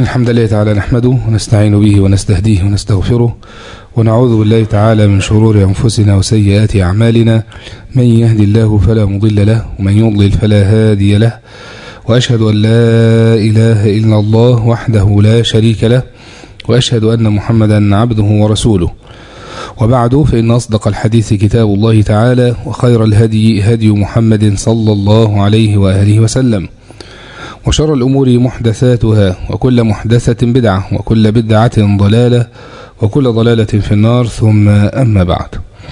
الحمد لله تعالى نحمده ونستعين به ونستهديه ونستغفره ونعوذ بالله تعالى من شرور أنفسنا وسيئات أعمالنا من يهدي الله فلا مضل له ومن يضلل فلا هادي له وأشهد أن لا إله إلا الله وحده لا شريك له وأشهد أن محمدا عبده ورسوله وبعد فإن أصدق الحديث كتاب الله تعالى وخير الهدي هدي محمد صلى الله عليه وآله وسلم وشر الأمور محدثاتها وكل محدثة بدعة وكل بدعة ضلالة وكل ضلالة في النار ثم أما بعد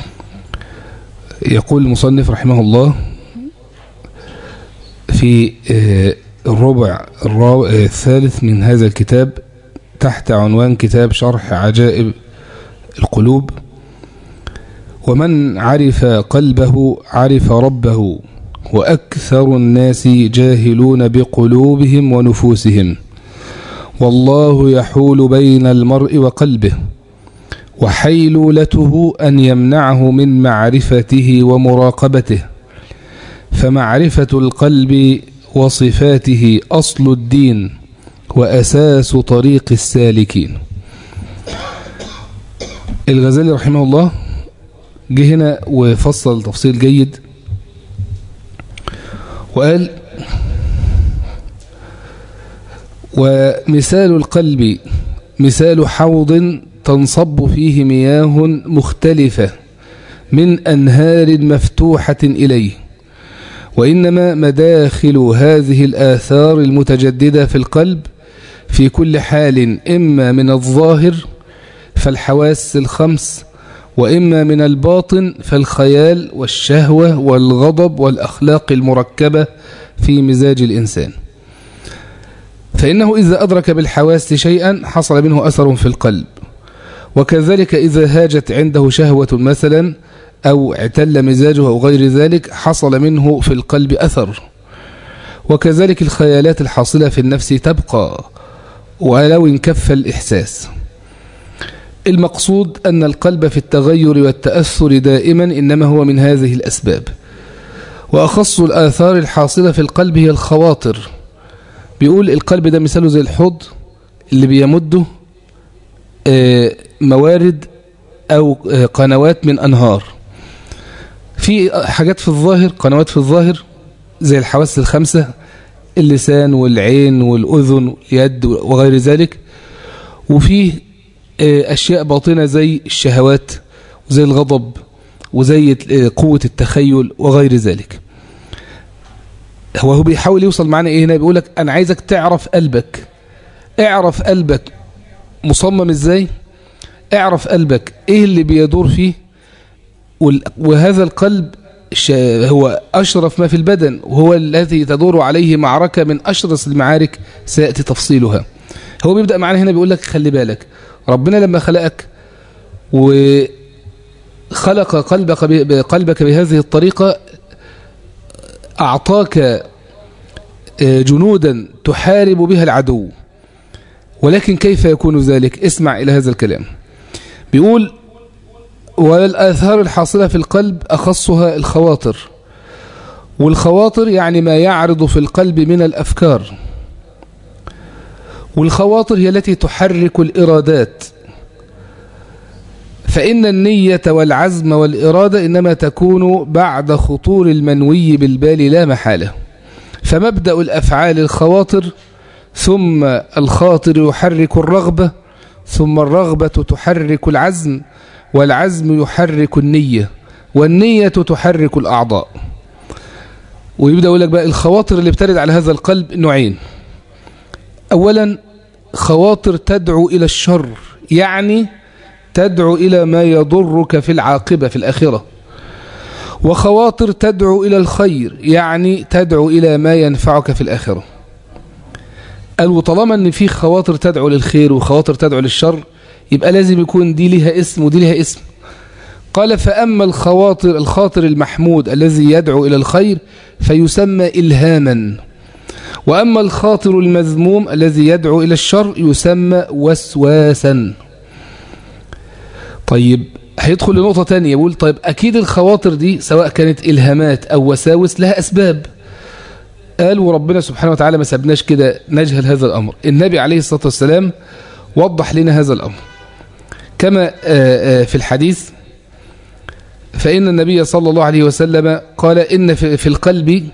يقول المصنف رحمه الله في الربع الثالث من هذا الكتاب تحت عنوان كتاب شرح عجائب القلوب ومن عرف قلبه عرف ربه وأكثر الناس جاهلون بقلوبهم ونفوسهم والله يحول بين المرء وقلبه وحيلولته أن يمنعه من معرفته ومراقبته فمعرفة القلب وصفاته أصل الدين وأساس طريق السالكين الغزالي رحمه الله جه هنا وفصل تفصيل جيد وقال ومثال القلب مثال حوض تنصب فيه مياه مختلفة من أنهار مفتوحة إليه وإنما مداخل هذه الآثار المتجددة في القلب في كل حال إما من الظاهر فالحواس الخمس وإما من الباطن فالخيال والشهوة والغضب والأخلاق المركبة في مزاج الإنسان فإنه إذا أدرك بالحواس شيئا حصل منه أثر في القلب وكذلك إذا هاجت عنده شهوة مثلا أو اعتل مزاجه أو غير ذلك حصل منه في القلب أثر وكذلك الخيالات الحاصلة في النفس تبقى ولو انكف الإحساس المقصود أن القلب في التغير والتأثر دائما إنما هو من هذه الأسباب وأخص الآثار الحاصلة في القلب هي الخواطر بيقول القلب ده مثاله زي الحوض اللي بيمده موارد أو قنوات من أنهار في حاجات في الظاهر قنوات في الظاهر زي الحواس الخمسة اللسان والعين والأذن واليد وغير ذلك وفي أشياء باطنة زي الشهوات وزي الغضب وزي قوة التخيل وغير ذلك هو هو بيحاول يوصل معنا ايه هنا بيقولك انا عايزك تعرف قلبك اعرف قلبك مصمم ازاي اعرف قلبك ايه اللي بيدور فيه وهذا القلب هو أشرف ما في البدن وهو الذي تدور عليه معركة من أشرس المعارك سيأتي تفصيلها هو بيبدأ معنا هنا بيقول لك خلي بالك ربنا لما خلقك وخلق قلبك قلبك بهذه الطريقة أعطاك جنودا تحارب بها العدو ولكن كيف يكون ذلك اسمع إلى هذا الكلام بيقول والآثار الحاصلة في القلب أخصها الخواطر والخواطر يعني ما يعرض في القلب من الأفكار والخواطر هي التي تحرك الإرادات فإن النية والعزم والإرادة إنما تكون بعد خطور المنوي بالبال لا محالة فمبدأ الأفعال الخواطر ثم الخاطر يحرك الرغبة ثم الرغبة تحرك العزم والعزم يحرك النية والنية تحرك الأعضاء ويبدأ يقول لك بقى الخواطر اللي بترد على هذا القلب نوعين أولا خواطر تدعو إلى الشر يعني تدعو إلى ما يضرك في العاقبة في الآخرة وخواطر تدعو إلى الخير يعني تدعو إلى ما ينفعك في الآخرة قال وطالما أن في خواطر تدعو للخير وخواطر تدعو للشر يبقى لازم يكون دي لها اسم ودي لها اسم قال فأما الخواطر الخاطر المحمود الذي يدعو إلى الخير فيسمى إلهاما وأما الخاطر المذموم الذي يدعو إلى الشر يسمى وسواسا طيب هيدخل لنقطة تانية يقول طيب أكيد الخواطر دي سواء كانت إلهامات أو وساوس لها أسباب قال وربنا سبحانه وتعالى ما سبناش كده نجهل هذا الأمر النبي عليه الصلاة والسلام وضح لنا هذا الأمر كما في الحديث فإن النبي صلى الله عليه وسلم قال إن في القلب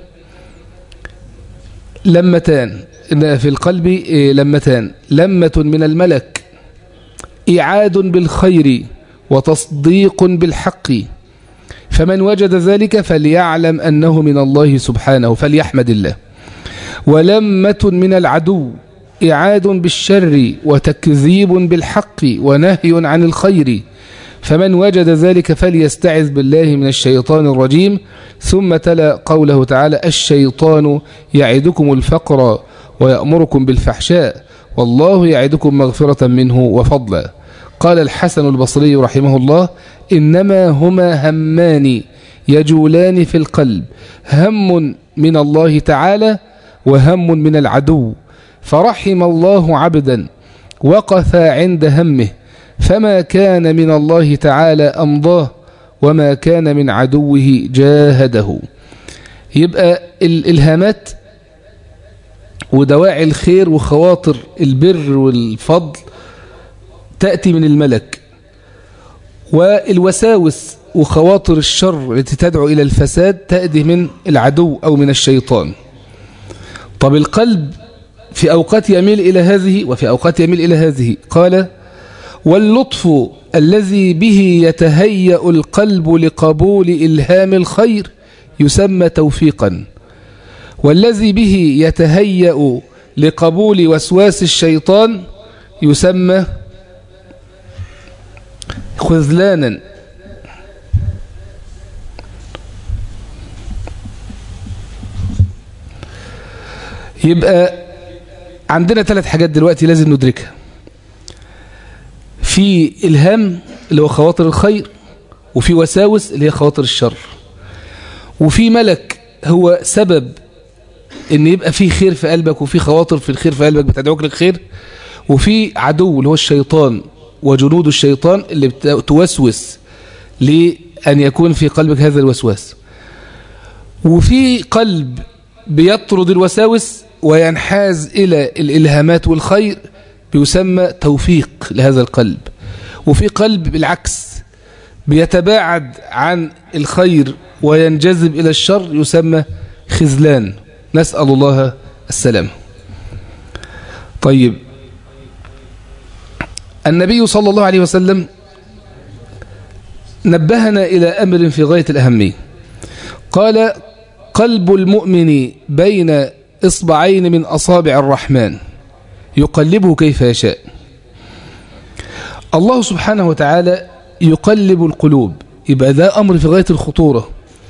لمتان إن في القلب لمتان لمة من الملك إعاد بالخير وتصديق بالحق فمن وجد ذلك فليعلم أنه من الله سبحانه فليحمد الله ولمة من العدو إعاد بالشر وتكذيب بالحق ونهي عن الخير فمن وجد ذلك فليستعذ بالله من الشيطان الرجيم ثم تلا قوله تعالى الشيطان يعدكم الفقر ويأمركم بالفحشاء والله يعدكم مغفرة منه وفضلا قال الحسن البصري رحمه الله إنما هما همان يجولان في القلب هم من الله تعالى وهم من العدو فرحم الله عبدا وقف عند همه فما كان من الله تعالى أمضاه وما كان من عدوه جاهده يبقى الإلهامات ودواعي الخير وخواطر البر والفضل تأتي من الملك والوساوس وخواطر الشر التي تدعو إلى الفساد تأتي من العدو أو من الشيطان طب القلب في أوقات يميل إلى هذه وفي أوقات يميل إلى هذه قال واللطف الذي به يتهيأ القلب لقبول إلهام الخير يسمى توفيقا والذي به يتهيأ لقبول وسواس الشيطان يسمى خذلانا يبقى عندنا ثلاث حاجات دلوقتي لازم ندركها في إلهام اللي هو خواطر الخير وفي وساوس اللي هي خواطر الشر وفي ملك هو سبب ان يبقى في خير في قلبك وفي خواطر في الخير في قلبك بتدعوك للخير وفي عدو اللي هو الشيطان وجنود الشيطان اللي توسوس لأن يكون في قلبك هذا الوسواس وفي قلب بيطرد الوساوس وينحاز إلى الإلهامات والخير بيسمى توفيق لهذا القلب وفي قلب بالعكس بيتباعد عن الخير وينجذب إلى الشر يسمى خذلان نسأل الله السلام طيب النبي صلى الله عليه وسلم نبهنا إلى أمر في غاية الأهمية قال قلب المؤمن بين إصبعين من أصابع الرحمن يقلبه كيف يشاء الله سبحانه وتعالى يقلب القلوب يبقى ده أمر في غاية الخطورة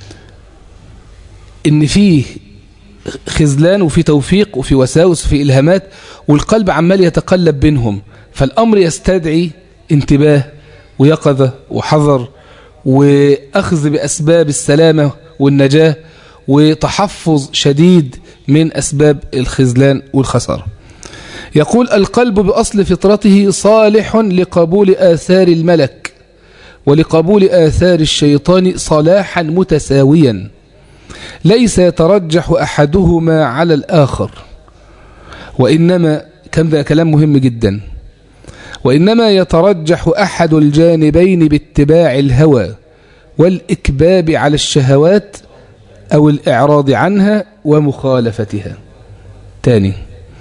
إن فيه خذلان وفي توفيق وفي وساوس وفي إلهامات والقلب عمال يتقلب بينهم فالأمر يستدعي انتباه ويقظة وحذر وأخذ بأسباب السلامة والنجاة وتحفظ شديد من أسباب الخذلان والخسارة يقول القلب بأصل فطرته صالح لقبول آثار الملك ولقبول آثار الشيطان صلاحا متساويا ليس يترجح أحدهما على الآخر وإنما كم ذا كلام مهم جدا وإنما يترجح أحد الجانبين باتباع الهوى والإكباب على الشهوات أو الإعراض عنها ومخالفتها تاني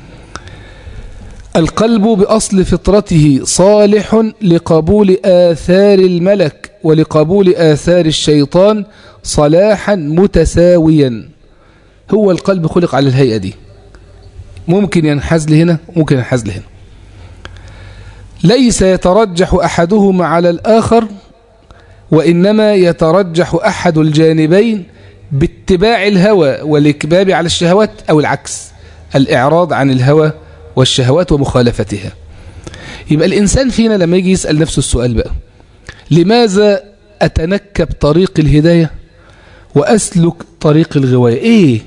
القلب بأصل فطرته صالح لقبول آثار الملك ولقبول آثار الشيطان صلاحا متساويا هو القلب خلق على الهيئة دي ممكن ينحاز لهنا ممكن ينحاز لهنا ليس يترجح أحدهما على الآخر وإنما يترجح أحد الجانبين باتباع الهوى والإكباب على الشهوات أو العكس الإعراض عن الهوى والشهوات ومخالفتها يبقى الإنسان فينا لما يجي يسأل نفسه السؤال بقى لماذا أتنكب طريق الهداية وأسلك طريق الغواية إيه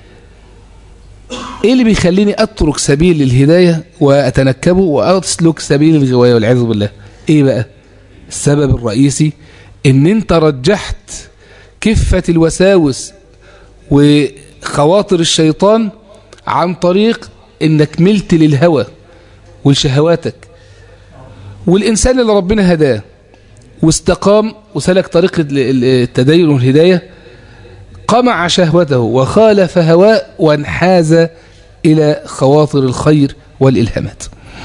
إيه اللي بيخليني أترك سبيل الهداية وأتنكبه وأسلك سبيل الغواية والعياذ بالله إيه بقى السبب الرئيسي إن أنت رجحت كفة الوساوس خواطر الشيطان عن طريق انك ملت للهوى ولشهواتك والإنسان اللي ربنا هداه واستقام وسلك طريق التدين والهداية قمع شهوته وخالف هواه وانحاز إلى خواطر الخير والإلهامات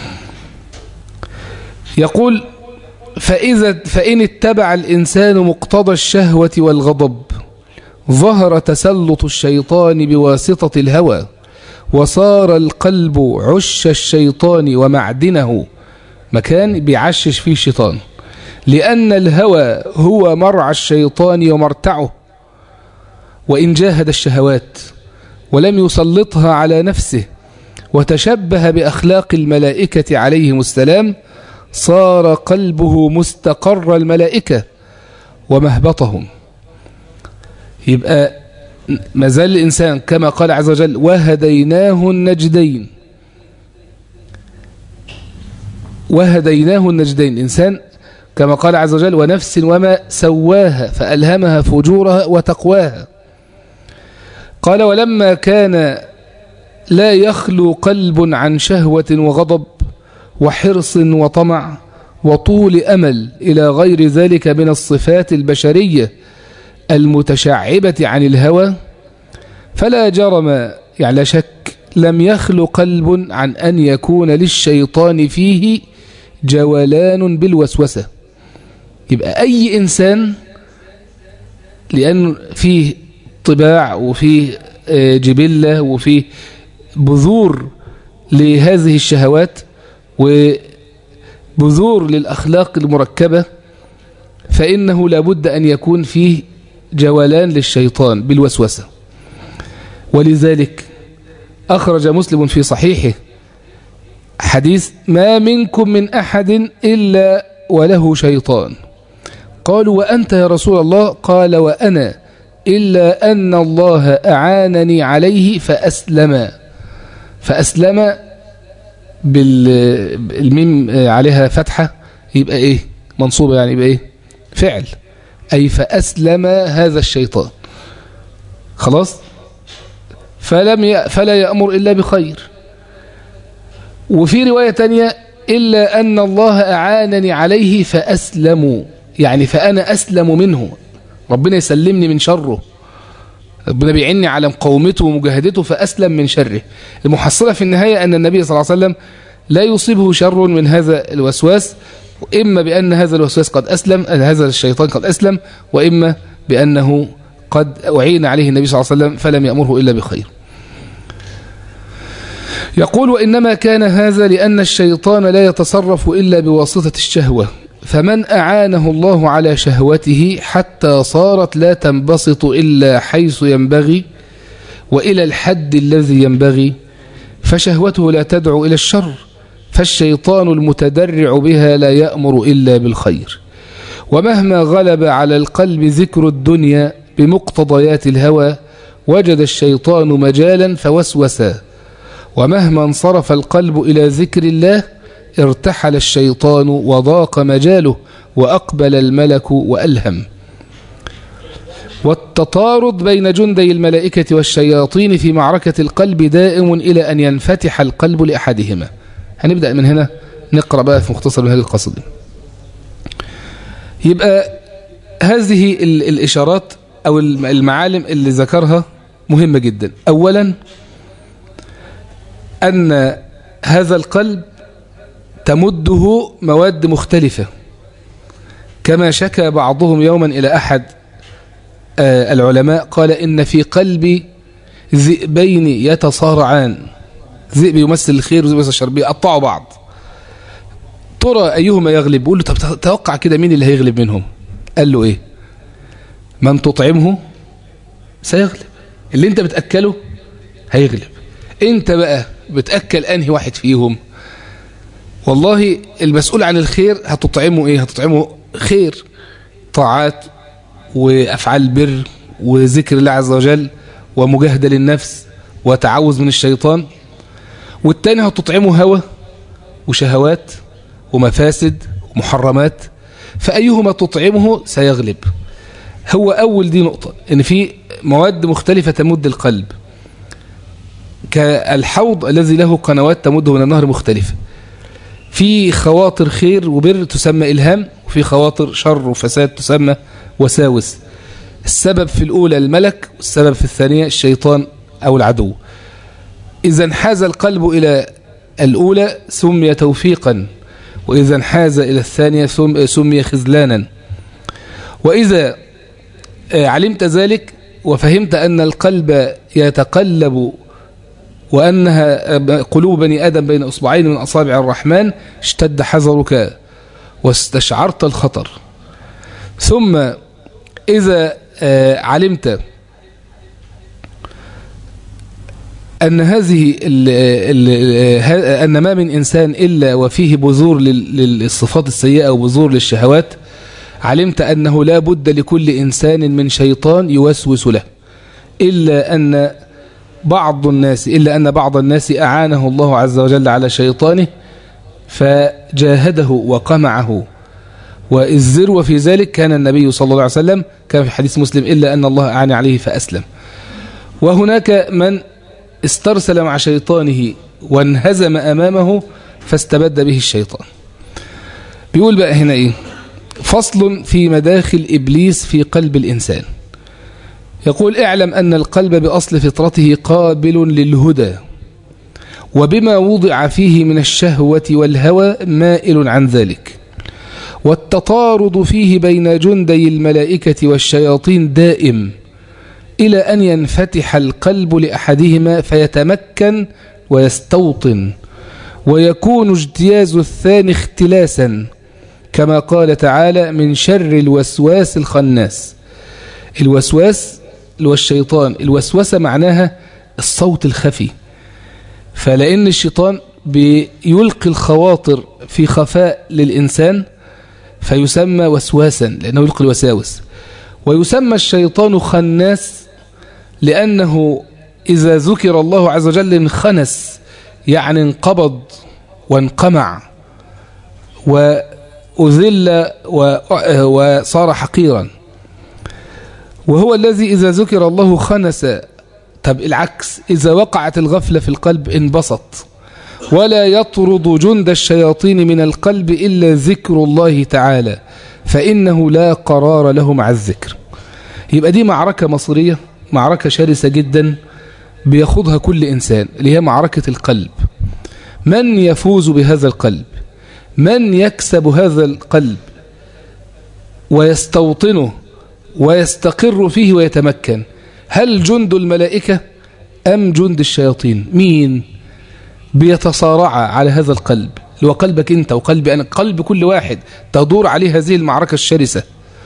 يقول فإذا فإن اتبع الإنسان مقتضى الشهوة والغضب ظهر تسلط الشيطان بواسطة الهوى وصار القلب عش الشيطان ومعدنه مكان بيعشش فيه الشيطان لأن الهوى هو مرعى الشيطان ومرتعه وإن جاهد الشهوات ولم يسلطها على نفسه وتشبه بأخلاق الملائكة عليهم السلام صار قلبه مستقر الملائكة ومهبطهم يبقى ما زال الإنسان كما قال عز وجل وهديناه النجدين وهديناه النجدين الإنسان كما قال عز وجل ونفس وما سواها فألهمها فجورها وتقواها قال ولما كان لا يخلو قلب عن شهوة وغضب وحرص وطمع وطول أمل إلى غير ذلك من الصفات البشرية المتشعبة عن الهوى فلا جرم يعني لا شك لم يخلو قلب عن أن يكون للشيطان فيه جولان بالوسوسة يبقى أي إنسان لأن فيه طباع وفيه جبلة وفيه بذور لهذه الشهوات وبذور للأخلاق المركبة فإنه لابد أن يكون فيه جولان للشيطان بالوسوسة ولذلك أخرج مسلم في صحيحه حديث ما منكم من أحد إلا وله شيطان قالوا وأنت يا رسول الله قال وأنا إلا أن الله أعانني عليه فأسلم فأسلم بالميم عليها فتحة يبقى إيه منصوبة يعني يبقى إيه فعل أي فأسلم هذا الشيطان خلاص فلم ي... فلا يأمر إلا بخير وفي رواية تانية إلا أن الله أعانني عليه فأسلموا يعني فأنا أسلم منه ربنا يسلمني من شره ربنا بيعني على مقاومته ومجاهدته فأسلم من شره المحصلة في النهاية أن النبي صلى الله عليه وسلم لا يصيبه شر من هذا الوسواس إما بأن هذا الوسواس قد أسلم هذا الشيطان قد أسلم وإما بأنه قد أعين عليه النبي صلى الله عليه وسلم فلم يأمره إلا بخير يقول وإنما كان هذا لأن الشيطان لا يتصرف إلا بواسطة الشهوة فمن أعانه الله على شهوته حتى صارت لا تنبسط إلا حيث ينبغي وإلى الحد الذي ينبغي فشهوته لا تدعو إلى الشر فالشيطان المتدرع بها لا يأمر إلا بالخير ومهما غلب على القلب ذكر الدنيا بمقتضيات الهوى وجد الشيطان مجالا فوسوسا ومهما انصرف القلب إلى ذكر الله ارتحل الشيطان وضاق مجاله وأقبل الملك وألهم والتطارد بين جندي الملائكة والشياطين في معركة القلب دائم إلى أن ينفتح القلب لأحدهما هنبدأ من هنا نقرأ بقى في مختصر هذه القصيدة يبقى هذه الإشارات أو المعالم اللي ذكرها مهمة جدا أولا أن هذا القلب تمده مواد مختلفة كما شكى بعضهم يوما إلى أحد العلماء قال إن في قلبي ذئبين يتصارعان ذئب يمثل الخير وذئب يمثل الشر بيقطعوا بعض ترى أيهما يغلب بيقول له طب توقع كده مين اللي هيغلب منهم قال له إيه من تطعمه سيغلب اللي انت بتأكله هيغلب انت بقى بتأكل أنهي واحد فيهم والله المسؤول عن الخير هتطعمه ايه هتطعمه خير طاعات وأفعال بر وذكر الله عز وجل ومجاهدة للنفس وتعوذ من الشيطان والتاني هتطعمه هوى وشهوات ومفاسد ومحرمات فأيهما تطعمه سيغلب هو أول دي نقطة إن في مواد مختلفة تمد القلب كالحوض الذي له قنوات تمده من النهر مختلفة في خواطر خير وبر تسمى إلهام وفي خواطر شر وفساد تسمى وساوس السبب في الأولى الملك والسبب في الثانية الشيطان أو العدو إذا انحاز القلب إلى الأولى سمي توفيقا وإذا انحاز إلى الثانية سمي خذلانا وإذا آه، علمت ذلك وفهمت أن القلب يتقلب وأنها آه، قلوب بني آدم بين أصبعين من أصابع الرحمن اشتد حذرك واستشعرت الخطر ثم إذا آه، علمت أن هذه ال ال أن ما من إنسان إلا وفيه بذور للصفات السيئة وبذور للشهوات علمت أنه لا بد لكل إنسان من شيطان يوسوس له إلا أن بعض الناس إلا أن بعض الناس أعانه الله عز وجل على شيطانه فجاهده وقمعه والذروة في ذلك كان النبي صلى الله عليه وسلم كان في حديث مسلم إلا أن الله أعان عليه فأسلم وهناك من استرسل مع شيطانه وانهزم أمامه فاستبد به الشيطان بيقول بقى هنا إيه فصل في مداخل إبليس في قلب الإنسان يقول اعلم أن القلب بأصل فطرته قابل للهدى وبما وضع فيه من الشهوة والهوى مائل عن ذلك والتطارد فيه بين جندي الملائكة والشياطين دائم إلى أن ينفتح القلب لأحدهما فيتمكن ويستوطن ويكون اجتياز الثاني اختلاسا كما قال تعالى من شر الوسواس الخناس الوسواس اللي الشيطان الوسوسة معناها الصوت الخفي فلأن الشيطان بيلقي الخواطر في خفاء للإنسان فيسمى وسواسا لأنه يلقي الوساوس ويسمى الشيطان خناس لأنه إذا ذكر الله عز وجل انخنس يعني انقبض وانقمع وأذل وصار حقيرا وهو الذي إذا ذكر الله خنس طب العكس إذا وقعت الغفلة في القلب انبسط ولا يطرد جند الشياطين من القلب إلا ذكر الله تعالى فإنه لا قرار له مع الذكر يبقى دي معركة مصرية معركة شرسة جدا بيخوضها كل إنسان اللي هي معركة القلب من يفوز بهذا القلب من يكسب هذا القلب ويستوطنه ويستقر فيه ويتمكن هل جند الملائكة أم جند الشياطين مين بيتصارع على هذا القلب اللي هو قلبك أنت وقلبي أنا قلب كل واحد تدور عليه هذه المعركة الشرسة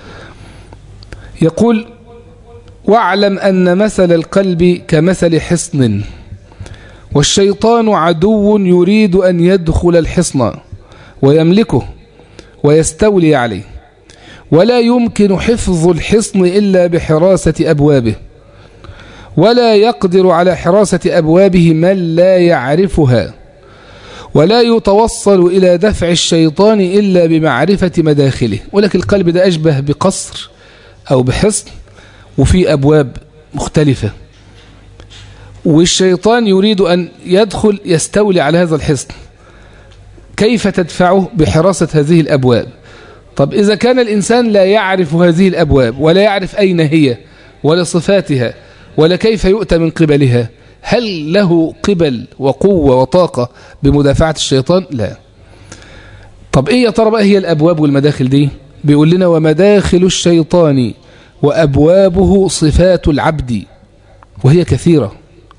يقول واعلم أن مثل القلب كمثل حصن والشيطان عدو يريد أن يدخل الحصن ويملكه ويستولي عليه ولا يمكن حفظ الحصن إلا بحراسة أبوابه ولا يقدر على حراسة أبوابه من لا يعرفها ولا يتوصل إلى دفع الشيطان إلا بمعرفة مداخله ولكن القلب ده أشبه بقصر أو بحصن وفي أبواب مختلفة والشيطان يريد أن يدخل يستولي على هذا الحصن كيف تدفعه بحراسة هذه الأبواب طب إذا كان الإنسان لا يعرف هذه الأبواب ولا يعرف أين هي ولا صفاتها ولا كيف يؤتى من قبلها هل له قبل وقوة وطاقة بمدافعة الشيطان لا طب إيه يا ترى بقى هي الأبواب والمداخل دي بيقول لنا ومداخل الشيطان وأبوابه صفات العبد وهي كثيرة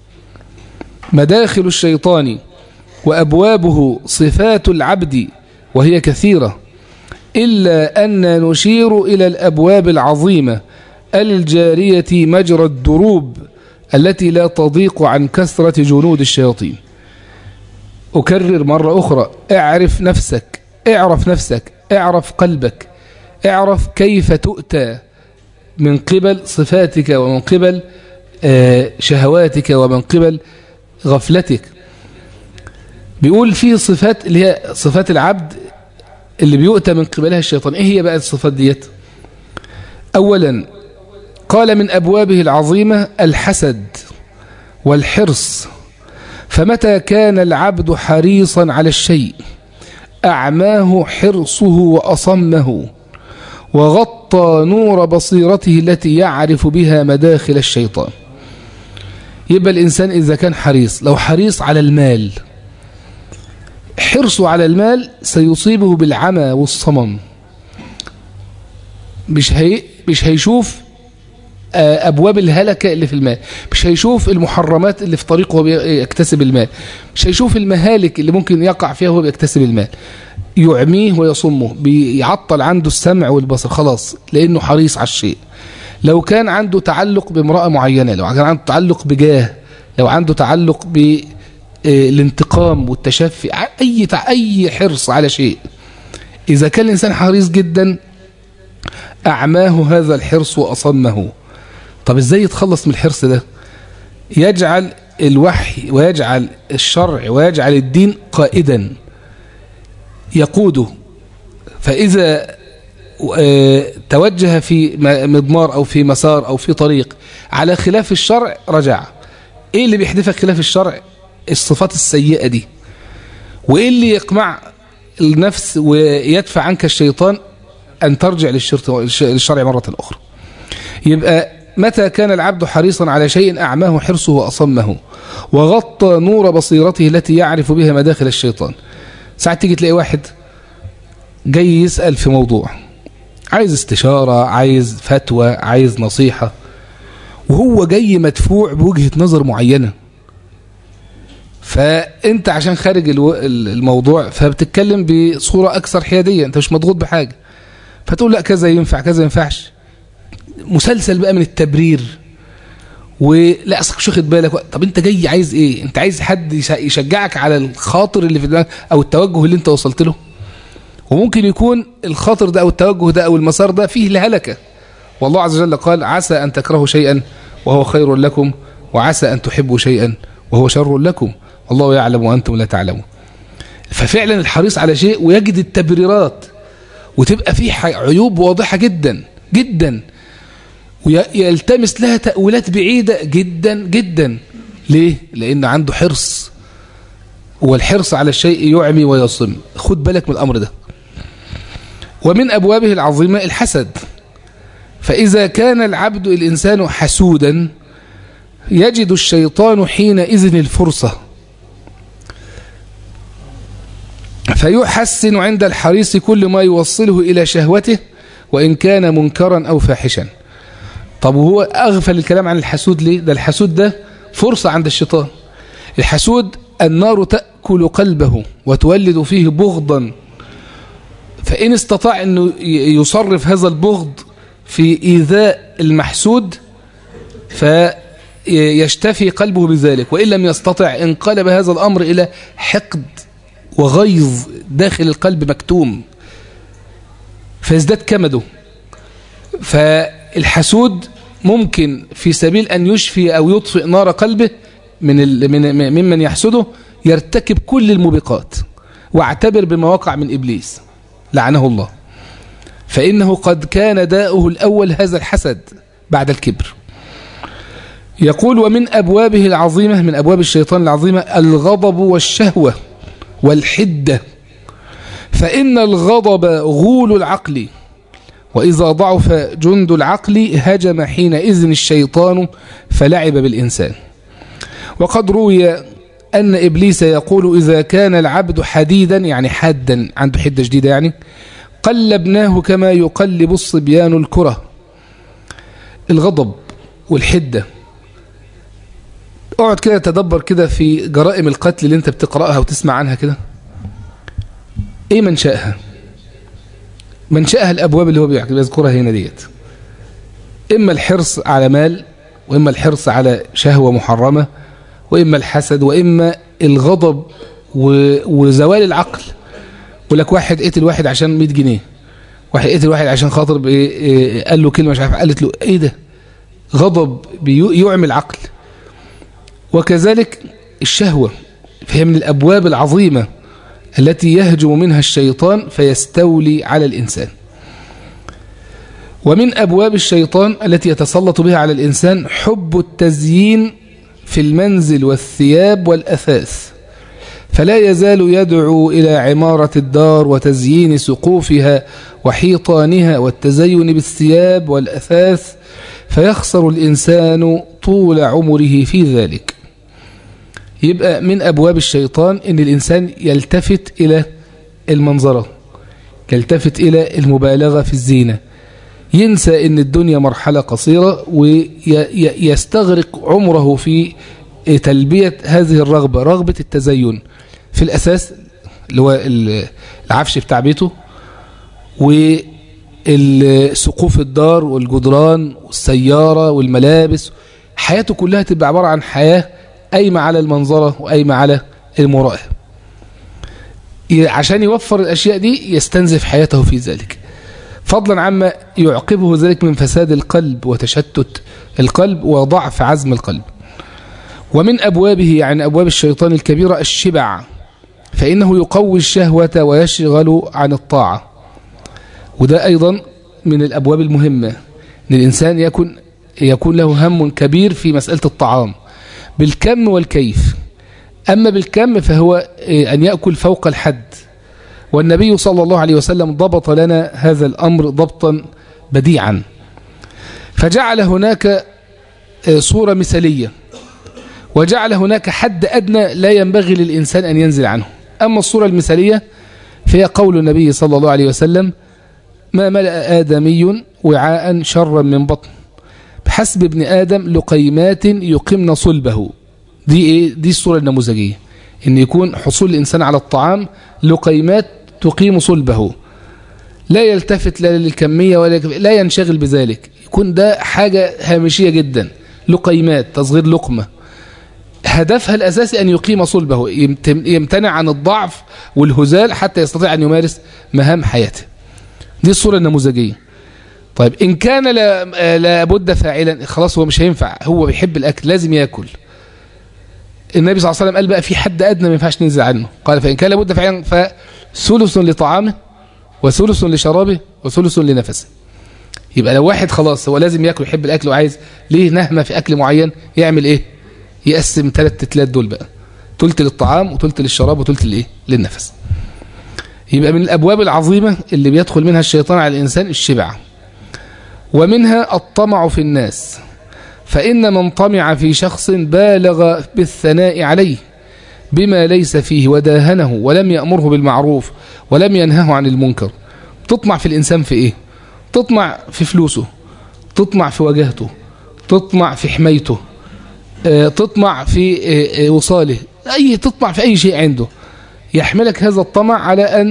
مداخل الشيطان وأبوابه صفات العبد وهي كثيرة إلا أن نشير إلى الأبواب العظيمة الجارية مجرى الدروب التي لا تضيق عن كثرة جنود الشياطين أكرر مرة أخرى اعرف نفسك اعرف نفسك اعرف قلبك اعرف كيف تؤتى من قبل صفاتك ومن قبل آه، شهواتك ومن قبل غفلتك بيقول فيه صفات اللي هي صفات العبد اللي بيؤتى من قبلها الشيطان ايه هي بقى الصفات ديت اولا قال من ابوابه العظيمة الحسد والحرص فمتى كان العبد حريصا على الشيء أعماه حرصه وأصمه وغطى نور بصيرته التي يعرف بها مداخل الشيطان يبقى الإنسان إذا كان حريص لو حريص على المال حرصه على المال سيصيبه بالعمى والصمم مش هي مش هيشوف أبواب الهلكة اللي في المال مش هيشوف المحرمات اللي في طريقه وهو يكتسب المال مش هيشوف المهالك اللي ممكن يقع فيها وهو بيكتسب المال يعميه ويصمه بيعطل عنده السمع والبصر خلاص لأنه حريص على الشيء لو كان عنده تعلق بامرأة معينة لو كان عنده تعلق بجاه لو عنده تعلق بالانتقام والتشفي أي أي حرص على شيء إذا كان الإنسان حريص جدا أعماه هذا الحرص وأصمه طب إزاي يتخلص من الحرص ده يجعل الوحي ويجعل الشرع ويجعل الدين قائدا يقوده فإذا توجه في مضمار أو في مسار أو في طريق على خلاف الشرع رجع إيه اللي بيحدثك خلاف الشرع الصفات السيئة دي وإيه اللي يقمع النفس ويدفع عنك الشيطان أن ترجع للشرع مرة أخرى يبقى متى كان العبد حريصا على شيء أعماه حرصه وأصمه وغطى نور بصيرته التي يعرف بها مداخل الشيطان ساعات تيجي تلاقي واحد جاي يسأل في موضوع عايز استشارة عايز فتوى عايز نصيحة وهو جاي مدفوع بوجهة نظر معينة فانت عشان خارج الموضوع فبتتكلم بصورة اكثر حيادية انت مش مضغوط بحاجة فتقول لا كذا ينفع كذا ينفعش مسلسل بقى من التبرير ولا اصلك مش واخد بالك طب انت جاي عايز ايه انت عايز حد يشجعك على الخاطر اللي في دماغك او التوجه اللي انت وصلت له وممكن يكون الخاطر ده او التوجه ده او المسار ده فيه الهلكه والله عز وجل قال عسى ان تكرهوا شيئا وهو خير لكم وعسى ان تحبوا شيئا وهو شر لكم والله يعلم وانتم لا تعلمون ففعلا الحريص على شيء ويجد التبريرات وتبقى فيه عيوب واضحه جدا جدا ويلتمس لها تأويلات بعيدة جدا جدا ليه؟ لأن عنده حرص والحرص على الشيء يعمي ويصم خد بالك من الأمر ده ومن أبوابه العظيمة الحسد فإذا كان العبد الإنسان حسودا يجد الشيطان حينئذ الفرصة فيحسن عند الحريص كل ما يوصله إلى شهوته وإن كان منكرا أو فاحشا طب وهو أغفل الكلام عن الحسود ليه ده الحسود ده فرصة عند الشيطان الحسود النار تأكل قلبه وتولد فيه بغضا فإن استطاع أنه يصرف هذا البغض في إيذاء المحسود فيشتفي قلبه بذلك وإن لم يستطع انقلب هذا الأمر إلى حقد وغيظ داخل القلب مكتوم فيزداد كمده فالحسود ممكن في سبيل أن يشفي أو يطفئ نار قلبه من من ممن يحسده يرتكب كل الموبقات واعتبر بما وقع من إبليس لعنه الله فإنه قد كان داؤه الأول هذا الحسد بعد الكبر يقول ومن أبوابه العظيمة من أبواب الشيطان العظيمة الغضب والشهوة والحدة فإن الغضب غول العقل وإذا ضعف جند العقل هجم حينئذ الشيطان فلعب بالإنسان وقد روي أن إبليس يقول إذا كان العبد حديدا يعني حادا عنده حدة جديدة يعني قلبناه كما يقلب الصبيان الكرة الغضب والحدة اقعد كده تدبر كده في جرائم القتل اللي انت بتقرأها وتسمع عنها كده ايه منشأها منشأها الأبواب اللي هو بيذكرها هنا ديت إما الحرص على مال وإما الحرص على شهوة محرمة وإما الحسد وإما الغضب وزوال العقل يقول لك واحد قتل واحد عشان 100 جنيه واحد قتل واحد عشان خاطر قال له كلمة مش عارف قالت له ايه ده غضب يعمي العقل وكذلك الشهوة فهي من الأبواب العظيمة التي يهجم منها الشيطان فيستولي على الإنسان ومن أبواب الشيطان التي يتسلط بها على الإنسان حب التزيين في المنزل والثياب والأثاث فلا يزال يدعو إلى عمارة الدار وتزيين سقوفها وحيطانها والتزين بالثياب والأثاث فيخسر الإنسان طول عمره في ذلك يبقى من أبواب الشيطان أن الإنسان يلتفت إلى المنظرة يلتفت إلى المبالغة في الزينة ينسى أن الدنيا مرحلة قصيرة ويستغرق عمره في تلبية هذه الرغبة رغبة التزين في الأساس اللي هو العفش بتاع بيته وسقوف الدار والجدران والسيارة والملابس حياته كلها تبقى عبارة عن حياة قايمة على المنظرة وقايمة على المرائة عشان يوفر الأشياء دي يستنزف حياته في ذلك فضلا عما يعقبه ذلك من فساد القلب وتشتت القلب وضعف عزم القلب ومن أبوابه يعني أبواب الشيطان الكبيرة الشبع فإنه يقوي الشهوة ويشغل عن الطاعة وده أيضا من الأبواب المهمة أن الإنسان يكون, يكون له هم كبير في مسألة الطعام بالكم والكيف أما بالكم فهو أن يأكل فوق الحد والنبي صلى الله عليه وسلم ضبط لنا هذا الأمر ضبطا بديعا فجعل هناك صورة مثالية وجعل هناك حد أدنى لا ينبغي للإنسان أن ينزل عنه أما الصورة المثالية فهي قول النبي صلى الله عليه وسلم ما ملأ آدمي وعاء شرا من بطن بحسب ابن آدم لقيمات يقمن صلبه دي إيه؟ دي الصورة النموذجية إن يكون حصول الإنسان على الطعام لقيمات تقيم صلبه لا يلتفت لا للكمية ولا لا ينشغل بذلك يكون ده حاجة هامشية جدا لقيمات تصغير لقمة هدفها الأساسي أن يقيم صلبه يمتنع عن الضعف والهزال حتى يستطيع أن يمارس مهام حياته دي الصورة النموذجية طيب إن كان لابد فاعلا خلاص هو مش هينفع هو بيحب الأكل لازم يأكل النبي صلى الله عليه وسلم قال بقى في حد أدنى ما ينفعش ننزل عنه قال فإن كان لابد فعلا فثلث لطعامه وثلث لشرابه وثلث لنفسه يبقى لو واحد خلاص هو لازم ياكل يحب الأكل وعايز ليه نهمة في أكل معين يعمل إيه يقسم ثلاث تتلات دول بقى تلت للطعام وتلت للشراب وتلت لإيه للنفس يبقى من الأبواب العظيمة اللي بيدخل منها الشيطان على الإنسان الشبع ومنها الطمع في الناس فإن من طمع في شخص بالغ بالثناء عليه بما ليس فيه وداهنه ولم يأمره بالمعروف ولم ينهه عن المنكر تطمع في الإنسان في إيه تطمع في فلوسه تطمع في وجهته تطمع في حمايته تطمع في وصاله أي تطمع في أي شيء عنده يحملك هذا الطمع على أن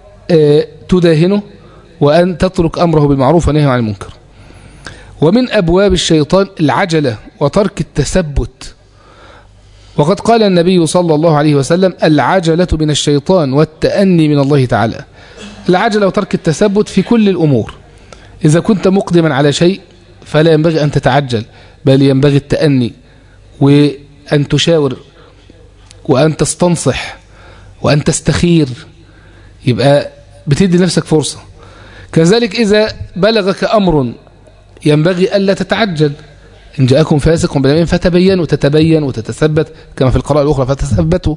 تداهنه وأن تترك أمره بالمعروف ونهيه عن المنكر ومن أبواب الشيطان العجلة وترك التثبت وقد قال النبي صلى الله عليه وسلم العجلة من الشيطان والتأني من الله تعالى العجلة وترك التثبت في كل الأمور إذا كنت مقدما على شيء فلا ينبغي أن تتعجل بل ينبغي التأني وأن تشاور وأن تستنصح وأن تستخير يبقى بتدي نفسك فرصة كذلك إذا بلغك أمر ينبغي ألا تتعجل إن جاءكم فاسق بنبأ فتبينوا تتبين وتتثبت كما في القراءة الأخرى فتثبتوا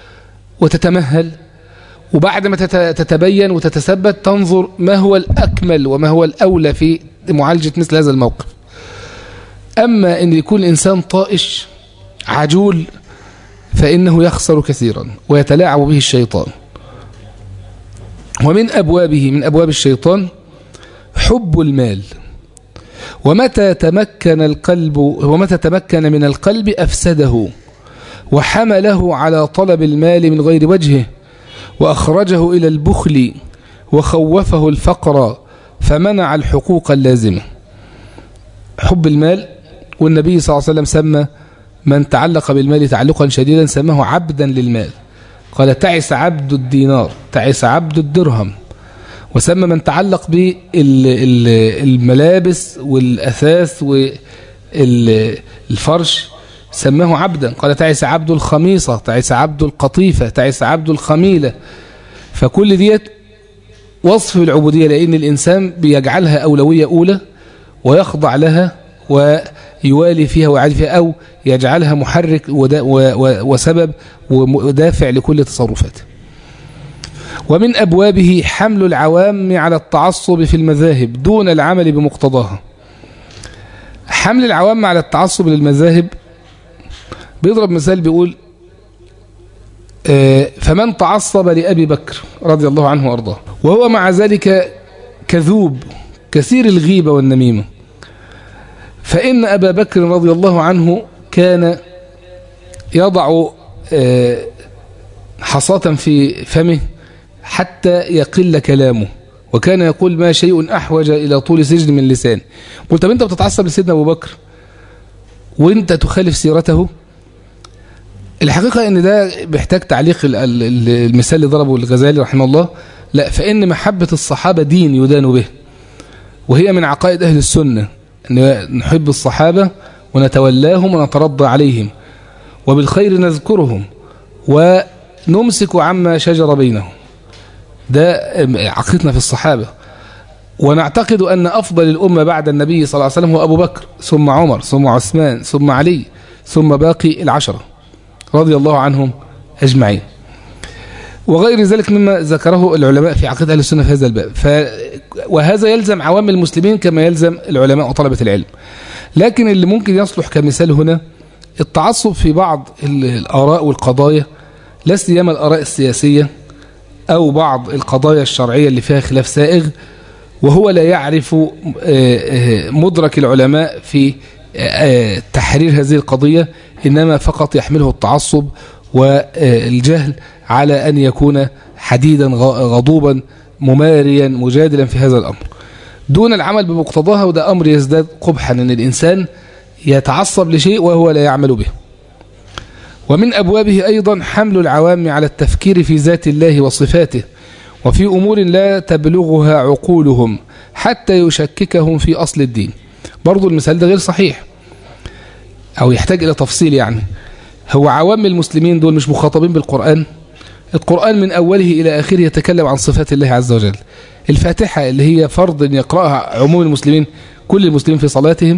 وتتمهل وبعد ما تتبين وتتثبت تنظر ما هو الأكمل وما هو الأولى في معالجة مثل هذا الموقف أما أن يكون الإنسان طائش عجول فإنه يخسر كثيرا ويتلاعب به الشيطان ومن أبوابه من أبواب الشيطان حب المال ومتى تمكن القلب ومتى تمكن من القلب أفسده وحمله على طلب المال من غير وجهه وأخرجه إلى البخل وخوفه الفقر فمنع الحقوق اللازمة حب المال والنبي صلى الله عليه وسلم سمى من تعلق بالمال تعلقا شديدا سماه عبدا للمال قال تعس عبد الدينار تعس عبد الدرهم وسمى من تعلق بالملابس والأثاث والفرش سماه عبدا قال تعس عبد الخميصة تعس عبد القطيفة تعس عبد الخميلة فكل ديت وصف العبودية لأن الإنسان بيجعلها أولوية أولى ويخضع لها يوالي فيها ويعادي فيها أو يجعلها محرك وسبب ودافع لكل تصرفاته ومن أبوابه حمل العوام على التعصب في المذاهب دون العمل بمقتضاها حمل العوام على التعصب للمذاهب بيضرب مثال بيقول آه، فمن تعصب لأبي بكر رضي الله عنه وأرضاه وهو مع ذلك كذوب كثير الغيبة والنميمة فإن أبا بكر رضي الله عنه كان يضع آه، حصاة في فمه حتى يقل كلامه وكان يقول ما شيء أحوج إلى طول سجن من لسان قلت طب أنت بتتعصب لسيدنا أبو بكر وانت تخالف سيرته الحقيقة ان ده بيحتاج تعليق المثال اللي ضربه الغزالي رحمه الله لا فإن محبة الصحابة دين يدان به وهي من عقائد أهل السنة أن نحب الصحابة ونتولاهم ونترضى عليهم وبالخير نذكرهم ونمسك عما شجر بينهم ده عقيدتنا في الصحابة ونعتقد أن أفضل الأمة بعد النبي صلى الله عليه وسلم هو أبو بكر ثم عمر ثم عثمان ثم علي ثم باقي العشرة رضي الله عنهم أجمعين وغير ذلك مما ذكره العلماء في عقيدة أهل السنة في هذا الباب ف وهذا يلزم عوام المسلمين كما يلزم العلماء وطلبة العلم لكن اللي ممكن يصلح كمثال هنا التعصب في بعض الآراء والقضايا لا سيما الآراء السياسية أو بعض القضايا الشرعية اللي فيها خلاف سائغ وهو لا يعرف آه، آه، مدرك العلماء في آه، تحرير هذه القضية إنما فقط يحمله التعصب والجهل على أن يكون حديدا غضوبا مماريا مجادلا في هذا الأمر دون العمل بمقتضاها وده أمر يزداد قبحا أن الإنسان يتعصب لشيء وهو لا يعمل به ومن أبوابه أيضا حمل العوام على التفكير في ذات الله وصفاته وفي أمور لا تبلغها عقولهم حتى يشككهم في أصل الدين برضو المثال ده غير صحيح أو يحتاج إلى تفصيل يعني هو عوام المسلمين دول مش مخاطبين بالقرآن القرآن من أوله إلى آخره يتكلم عن صفات الله عز وجل الفاتحة اللي هي فرض يقرأها عموم المسلمين كل المسلمين في صلاتهم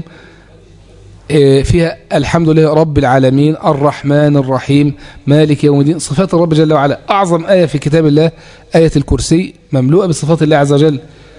آه، فيها الحمد لله رب العالمين الرحمن الرحيم مالك يوم الدين صفات الرب جل وعلا أعظم آية في كتاب الله آية الكرسي مملوءة بصفات الله عز وجل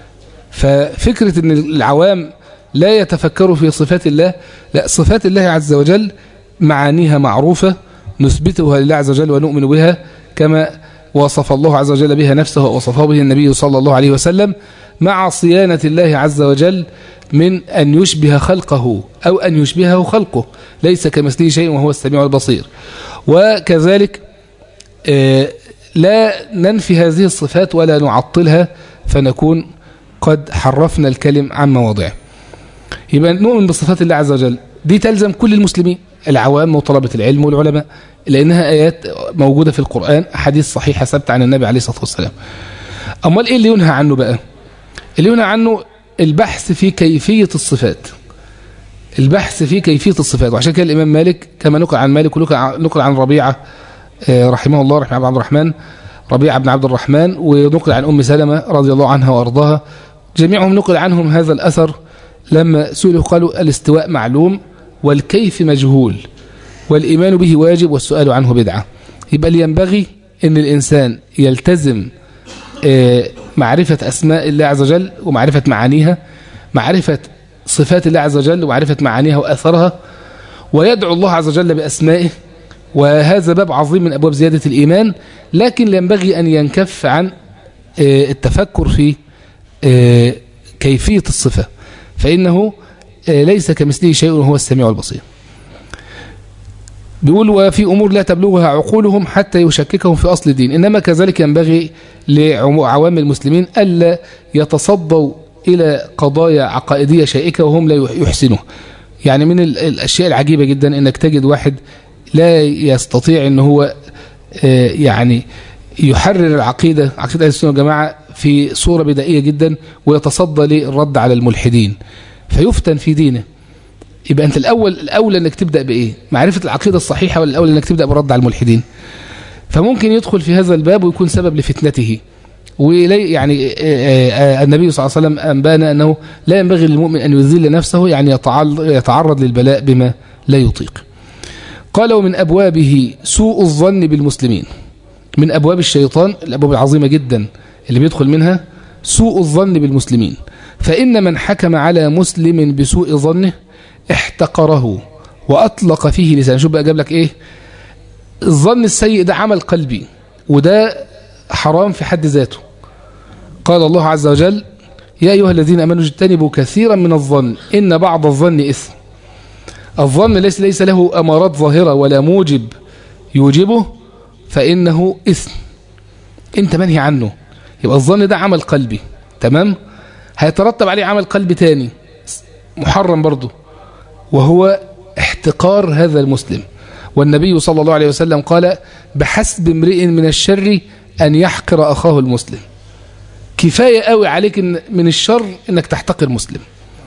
ففكرة أن العوام لا يتفكروا في صفات الله لا صفات الله عز وجل معانيها معروفة نثبتها لله عز وجل ونؤمن بها كما وصف الله عز وجل بها نفسه ووصفه به النبي صلى الله عليه وسلم مع صيانة الله عز وجل من أن يشبه خلقه أو أن يشبهه خلقه ليس كمثله شيء وهو السميع البصير وكذلك آه، لا ننفي هذه الصفات ولا نعطلها فنكون قد حرفنا الكلم عن مواضعه يبقى نؤمن بصفات الله عز وجل دي تلزم كل المسلمين العوام وطلبة العلم والعلماء لأنها آيات موجودة في القرآن أحاديث صحيحة ثابتة عن النبي عليه الصلاة والسلام أمال إيه اللي ينهى عنه بقى اللي ينهى عنه البحث في كيفية الصفات البحث في كيفية الصفات وعشان كده الإمام مالك كما نقل عن مالك ونقل عن ربيعة آه، رحمه الله رحمه عبد الرحمن ربيعة بن عبد الرحمن ونقل عن أم سلمة رضي الله عنها وأرضاها جميعهم نقل عنهم هذا الأثر لما سئلوا قالوا الاستواء معلوم والكيف مجهول والإيمان به واجب والسؤال عنه بدعة يبقى اللي ينبغي أن الإنسان يلتزم آه، معرفة أسماء الله عز وجل ومعرفة معانيها معرفة صفات الله عز وجل ومعرفة معانيها وأثرها ويدعو الله عز وجل بأسمائه وهذا باب عظيم من أبواب زيادة الإيمان لكن ينبغي أن ينكف عن آه، التفكر في آه، كيفية الصفة فإنه ليس كمثله شيء وهو السميع البصير بيقول وفي أمور لا تبلغها عقولهم حتى يشككهم في أصل الدين إنما كذلك ينبغي لعوام المسلمين ألا يتصدوا إلى قضايا عقائدية شائكة وهم لا يحسنوا يعني من الأشياء العجيبة جدا أنك تجد واحد لا يستطيع أن هو آه، يعني يحرر العقيدة عقيدة أهل السنة والجماعة في صورة بدائية جدا ويتصدى للرد على الملحدين فيفتن في دينه يبقى أنت الأول الأولى أنك تبدأ بإيه معرفة العقيدة الصحيحة ولا الأولى أنك تبدأ برد على الملحدين فممكن يدخل في هذا الباب ويكون سبب لفتنته ولي يعني النبي صلى الله عليه وسلم أنبانا أنه لا ينبغي للمؤمن أن يذل نفسه يعني يتعرض للبلاء بما لا يطيق قال ومن أبوابه سوء الظن بالمسلمين من أبواب الشيطان الأبواب العظيمة جدا اللي بيدخل منها سوء الظن بالمسلمين فإن من حكم على مسلم بسوء ظنه احتقره وأطلق فيه لسان شوف بقى جاب لك إيه الظن السيء ده عمل قلبي وده حرام في حد ذاته قال الله عز وجل يا أيها الذين أمنوا اجتنبوا كثيرا من الظن إن بعض الظن إثم الظن ليس, ليس له أمارات ظاهرة ولا موجب يوجبه فإنه إثم أنت منهي عنه يبقى الظن ده عمل قلبي تمام هيترتب عليه عمل قلبي تاني محرم برضه وهو احتقار هذا المسلم والنبي صلى الله عليه وسلم قال بحسب امرئ من الشر أن يحقر أخاه المسلم كفاية قوي عليك إن من الشر انك تحتقر مسلم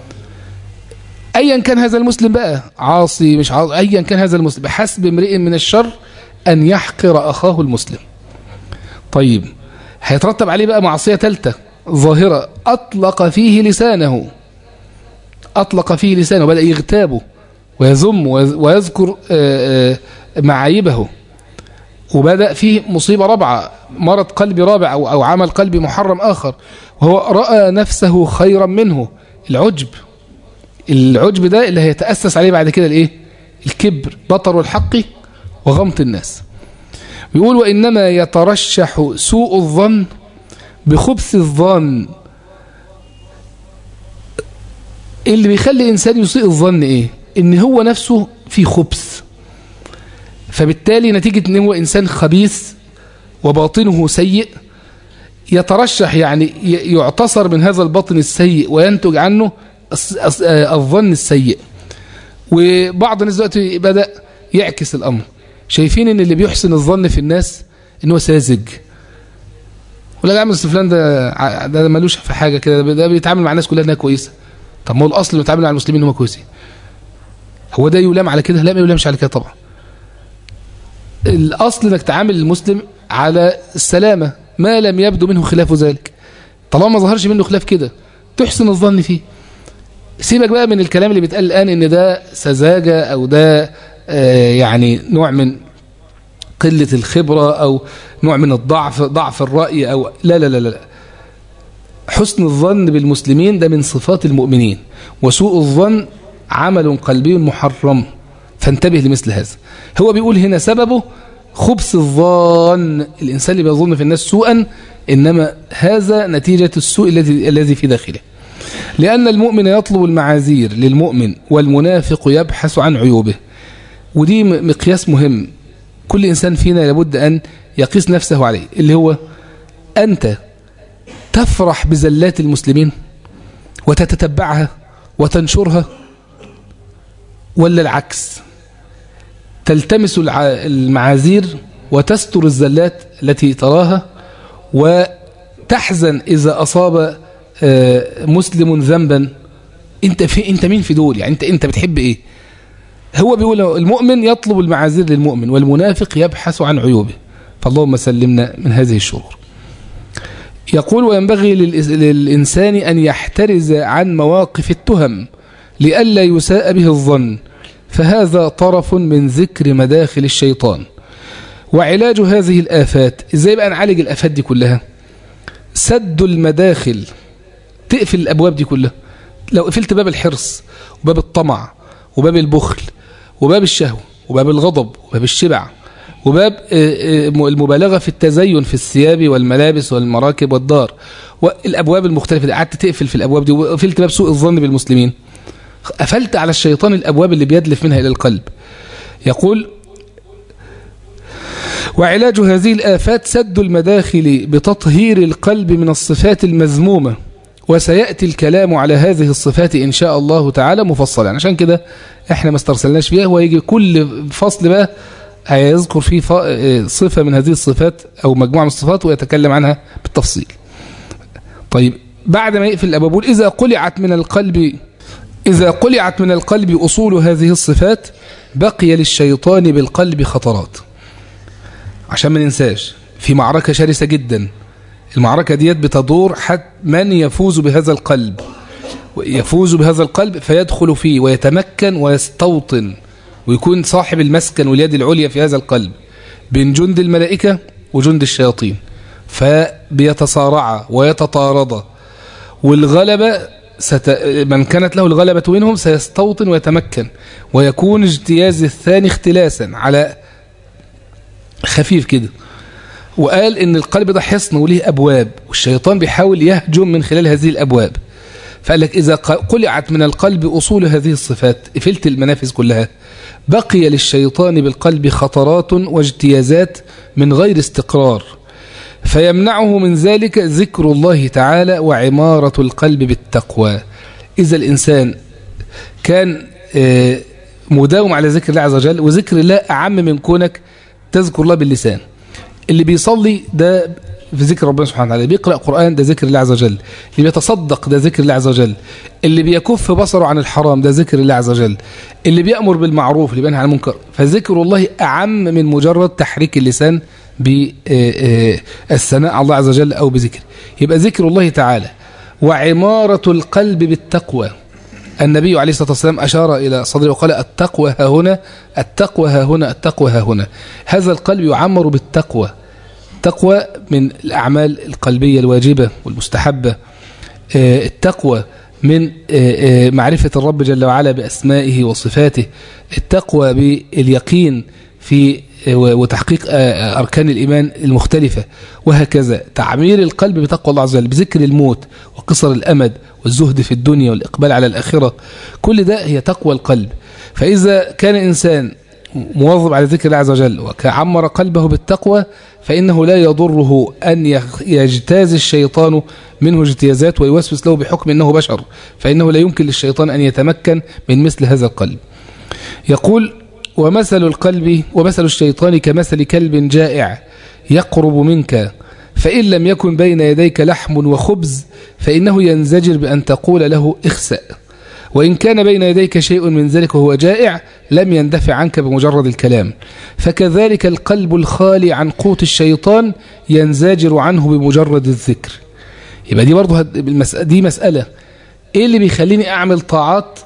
ايا كان هذا المسلم بقى عاصي مش عاصي ايا كان هذا المسلم بحسب امرئ من الشر ان يحقر اخاه المسلم طيب هيترتب عليه بقى معصية ثالثة ظاهرة اطلق فيه لسانه اطلق فيه لسانه بدأ يغتابه ويذم ويذكر معايبه وبدأ فيه مصيبة رابعة مرض قلبي رابع أو, أو عمل قلبي محرم آخر وهو رأى نفسه خيرا منه العجب العجب ده اللي هيتأسس عليه بعد كده الايه الكبر بطر الحق وغمط الناس بيقول وإنما يترشح سوء الظن بخبث الظن اللي بيخلي إنسان يسيء الظن إيه إن هو نفسه في خبث فبالتالي نتيجة ان هو انسان خبيث وباطنه سيء يترشح يعني يعتصر من هذا الباطن السيء وينتج عنه الظن السيء وبعض الناس دلوقتي بدأ يعكس الأمر شايفين ان اللي بيحسن الظن في الناس ان هو ساذج ولا يا عم فلان ده ده ملوش في حاجه كده ده بيتعامل مع الناس كلها انها كويسه طب ما هو الاصل انه يتعامل مع المسلمين ان هم كويسين هو ده يلام على كده لا ما يلامش على كده طبعا الأصل أنك تعامل المسلم على السلامة ما لم يبدو منه خلاف ذلك طالما ما ظهرش منه خلاف كده تحسن الظن فيه سيبك بقى من الكلام اللي بيتقال الآن ان ده سذاجة أو ده آه يعني نوع من قلة الخبرة أو نوع من الضعف ضعف الرأي أو لا لا لا لا حسن الظن بالمسلمين ده من صفات المؤمنين وسوء الظن عمل قلبي محرم فانتبه لمثل هذا هو بيقول هنا سببه خبث الظن الإنسان اللي بيظن في الناس سوءا إنما هذا نتيجة السوء الذي الذي في داخله لأن المؤمن يطلب المعاذير للمؤمن والمنافق يبحث عن عيوبه ودي مقياس مهم كل إنسان فينا لابد أن يقيس نفسه عليه اللي هو أنت تفرح بزلات المسلمين وتتتبعها وتنشرها ولا العكس تلتمس المعاذير وتستر الزلات التي تراها وتحزن إذا أصاب مسلم ذنبا انت في انت مين في دول يعني انت انت بتحب ايه هو بيقول المؤمن يطلب المعاذير للمؤمن والمنافق يبحث عن عيوبه فاللهم سلمنا من هذه الشرور يقول وينبغي للإنسان أن يحترز عن مواقف التهم لئلا يساء به الظن فهذا طرف من ذكر مداخل الشيطان وعلاج هذه الآفات إزاي بقى نعالج الآفات دي كلها سد المداخل تقفل الأبواب دي كلها لو قفلت باب الحرص وباب الطمع وباب البخل وباب الشهوة وباب الغضب وباب الشبع وباب المبالغة في التزين في الثياب والملابس والمراكب والدار والأبواب المختلفة دي قعدت تقفل في الأبواب دي وقفلت باب سوء الظن بالمسلمين قفلت على الشيطان الأبواب اللي بيدلف منها إلى القلب يقول وعلاج هذه الآفات سد المداخل بتطهير القلب من الصفات المذمومة وسيأتي الكلام على هذه الصفات إن شاء الله تعالى مفصلا عشان كده احنا ما استرسلناش فيها ويجي كل فصل بقى هيذكر فيه صفة من هذه الصفات أو مجموعة من الصفات ويتكلم عنها بالتفصيل طيب بعد ما يقفل الأبواب إذا قلعت من القلب إذا قلعت من القلب أصول هذه الصفات بقي للشيطان بالقلب خطرات عشان ما ننساش في معركة شرسة جدا المعركة ديت بتدور حتى من يفوز بهذا القلب يفوز بهذا القلب فيدخل فيه ويتمكن ويستوطن ويكون صاحب المسكن واليد العليا في هذا القلب بين جند الملائكة وجند الشياطين فبيتصارعا ويتطاردا والغلبة ست... من كانت له الغلبة منهم سيستوطن ويتمكن ويكون اجتياز الثاني اختلاسا على خفيف كده وقال ان القلب ده حصن وليه ابواب والشيطان بيحاول يهجم من خلال هذه الابواب فقال لك اذا قلعت من القلب اصول هذه الصفات قفلت المنافذ كلها بقي للشيطان بالقلب خطرات واجتيازات من غير استقرار فيمنعه من ذلك ذكر الله تعالى وعمارة القلب بالتقوى إذا الإنسان كان مداوم على ذكر الله عز وجل وذكر الله أعم من كونك تذكر الله باللسان اللي بيصلي ده في ذكر ربنا سبحانه وتعالى بيقرأ قرآن ده ذكر الله عز وجل اللي بيتصدق ده ذكر الله عز وجل اللي بيكف بصره عن الحرام ده ذكر الله عز وجل اللي بيأمر بالمعروف اللي بينهى عن المنكر فذكر الله أعم من مجرد تحريك اللسان بالثناء على الله عز وجل أو بذكر يبقى ذكر الله تعالى وعمارة القلب بالتقوى النبي عليه الصلاة والسلام أشار إلى صدره وقال التقوى ها هنا التقوى ها هنا التقوى ها هنا هذا القلب يعمر بالتقوى التقوى من الأعمال القلبية الواجبة والمستحبة التقوى من معرفة الرب جل وعلا بأسمائه وصفاته التقوى باليقين في وتحقيق أركان الإيمان المختلفة وهكذا تعمير القلب بتقوى الله عز وجل بذكر الموت وقصر الأمد والزهد في الدنيا والإقبال على الآخرة كل ده هي تقوى القلب فإذا كان إنسان مواظب على ذكر الله عز وجل وكعمر قلبه بالتقوى فإنه لا يضره أن يجتاز الشيطان منه اجتيازات ويوسوس له بحكم أنه بشر فإنه لا يمكن للشيطان أن يتمكن من مثل هذا القلب يقول ومثل القلب ومثل الشيطان كمثل كلب جائع يقرب منك فإن لم يكن بين يديك لحم وخبز فإنه ينزجر بأن تقول له اخسأ وإن كان بين يديك شيء من ذلك وهو جائع لم يندفع عنك بمجرد الكلام فكذلك القلب الخالي عن قوت الشيطان ينزاجر عنه بمجرد الذكر يبقى دي برضه دي مسألة ايه اللي بيخليني اعمل طاعات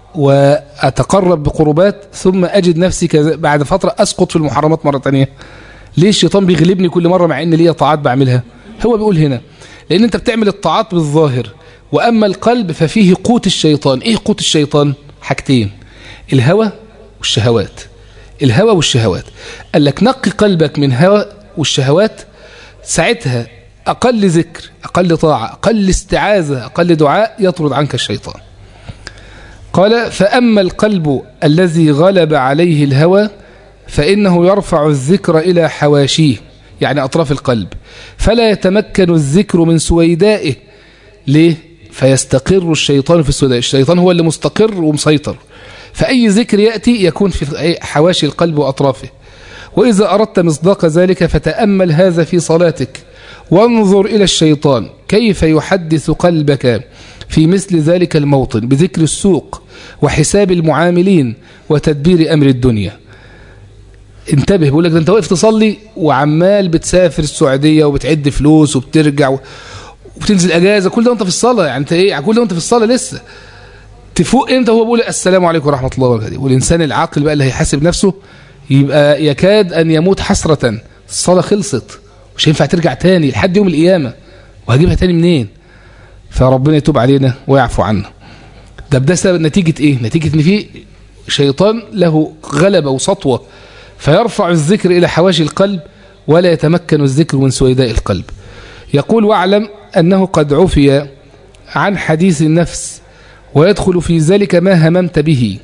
واتقرب بقربات ثم اجد نفسي بعد فترة اسقط في المحرمات مرة تانية ليه الشيطان بيغلبني كل مرة مع ان ليا طاعات بعملها هو بيقول هنا لان انت بتعمل الطاعات بالظاهر وأما القلب ففيه قوت الشيطان إيه قوت الشيطان حاجتين الهوى والشهوات الهوى والشهوات قال لك نقي قلبك من هوى والشهوات ساعتها أقل ذكر أقل طاعة أقل استعاذة أقل دعاء يطرد عنك الشيطان قال فأما القلب الذي غلب عليه الهوى فإنه يرفع الذكر إلى حواشيه يعني أطراف القلب فلا يتمكن الذكر من سويدائه ليه؟ فيستقر الشيطان في السوداء الشيطان هو اللي مستقر ومسيطر فأي ذكر يأتي يكون في حواشي القلب وأطرافه وإذا أردت مصداق ذلك فتأمل هذا في صلاتك وانظر إلى الشيطان كيف يحدث قلبك في مثل ذلك الموطن بذكر السوق وحساب المعاملين وتدبير أمر الدنيا انتبه بيقول لك ده انت واقف تصلي وعمال بتسافر السعودية وبتعد فلوس وبترجع و... وبتنزل اجازه كل ده وانت في الصلاه يعني انت ايه كل ده وانت في الصلاه لسه تفوق امتى هو بيقول السلام عليكم ورحمه الله وبركاته والانسان العاقل بقى اللي هيحاسب نفسه يبقى يكاد ان يموت حسره الصلاه خلصت مش هينفع ترجع تاني لحد يوم القيامه وهجيبها تاني منين فربنا يتوب علينا ويعفو عنا ده ده سبب نتيجه ايه نتيجه ان في شيطان له غلبه وسطوه فيرفع الذكر الى حواشي القلب ولا يتمكن الذكر من سويداء القلب يقول واعلم أنه قد عفي عن حديث النفس ويدخل في ذلك ما هممت به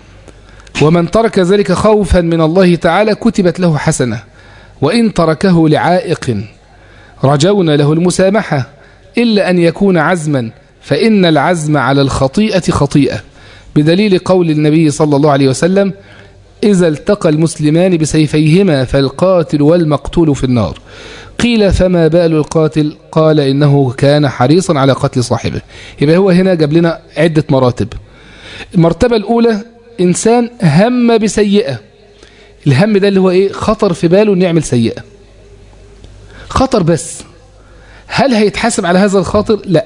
ومن ترك ذلك خوفا من الله تعالى كتبت له حسنة وإن تركه لعائق رجونا له المسامحة إلا أن يكون عزما فإن العزم على الخطيئة خطيئة بدليل قول النبي صلى الله عليه وسلم إذا التقى المسلمان بسيفيهما فالقاتل والمقتول في النار قيل فما بال القاتل قال إنه كان حريصا على قتل صاحبه يبقى هو هنا جاب لنا عدة مراتب المرتبة الأولى إنسان هم بسيئة الهم ده اللي هو إيه خطر في باله أن يعمل سيئة خطر بس هل هيتحاسب على هذا الخاطر لا